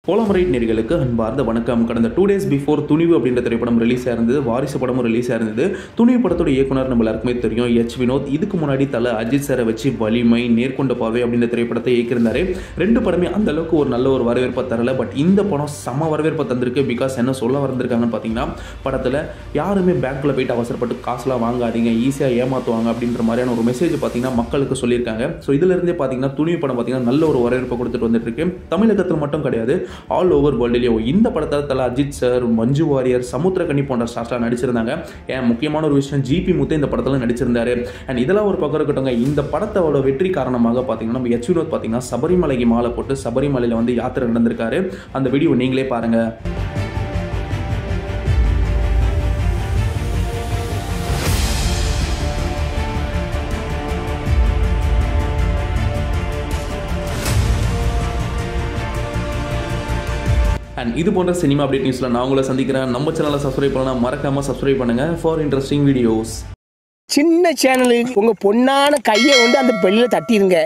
போலமரை நேர்களுக்கு அன்பார்ந்த வணக்கம் கடந்த டூ டேஸ் பிஃபோர் துணிவு அப்படின்ற திரைப்படம் ரிலீஸ் ஆயிருந்தது வாரிசு படமும் ரிலீஸ் ஆயிருந்தது துணிவு படத்தோட இயக்குனர் நம்ம எல்லாருக்குமே தெரியும் எச் வினோத் இதுக்கு முன்னாடி தலை அஜித் சாரை வச்சு வலிமை நேர்கொண்ட பார்வை அப்படின்ற திரைப்படத்தை இயக்கியிருந்தாரு ரெண்டு படமே அந்த அளவுக்கு ஒரு நல்ல ஒரு வரவேற்பை தரல பட் இந்த படம் செம வரவேற்பை தந்திருக்கு பிகாஸ் என்ன சொல்ல வந்திருக்காங்கன்னு பார்த்தீங்கன்னா படத்தில் யாருமே பேங்க்கில் போயிட்டு அவசரப்பட்டு காசுலாம் வாங்காதீங்க ஈஸியாக ஏமாற்றுவாங்க அப்படின்ற மாதிரியான ஒரு மெசேஜ் பார்த்தீங்கன்னா மக்களுக்கு சொல்லியிருக்காங்க ஸோ இதுலேருந்தே பார்த்தீங்கன்னா துணிவு படம் பார்த்தீங்கன்னா நல்ல ஒரு வரவேற்பை கொடுத்துட்டு வந்துட்டு இருக்கு தமிழகத்தில் மட்டும் கிடையாது ஆல் ஓவர் வேர்ல்டுலேயும் இந்த படத்தில் தலை அஜித் சார் மஞ்சு வாரியர் சமுத்திரகனி போன்ற ஸ்டார்ஸ்லாம் நடிச்சிருந்தாங்க ஏன் முக்கியமான ஒரு விஷயம் ஜிபி முத்து இந்த படத்தில் நடிச்சிருந்தாரு அண்ட் இதெல்லாம் ஒரு பக்கம் இருக்கட்டும் இந்த படத்தோட வெற்றி காரணமாக பார்த்தீங்கன்னா நம்ம எச் வினோத் பார்த்தீங்கன்னா சபரிமலைக்கு மாலை போட்டு சபரிமலையில் வந்து யாத்திரை நடந்திருக்காரு அந்த வீடியோ நீங்களே பாருங்க அண்ட் இது போன்ற சினிமா அப்டேட் நியூஸில் நான் உங்களை சந்திக்கிறேன் நம்ம சேனலை சப்ஸ்கிரைப் பண்ணலாம் மறக்காமல் சப்ஸ்கிரைப் பண்ணுங்கள் ஃபார் இன்ட்ரெஸ்டிங் வீடியோஸ் சின்ன சேனலுக்கு உங்க பொண்ணான கையை வந்து அந்த பெல்லில் தட்டிடுங்க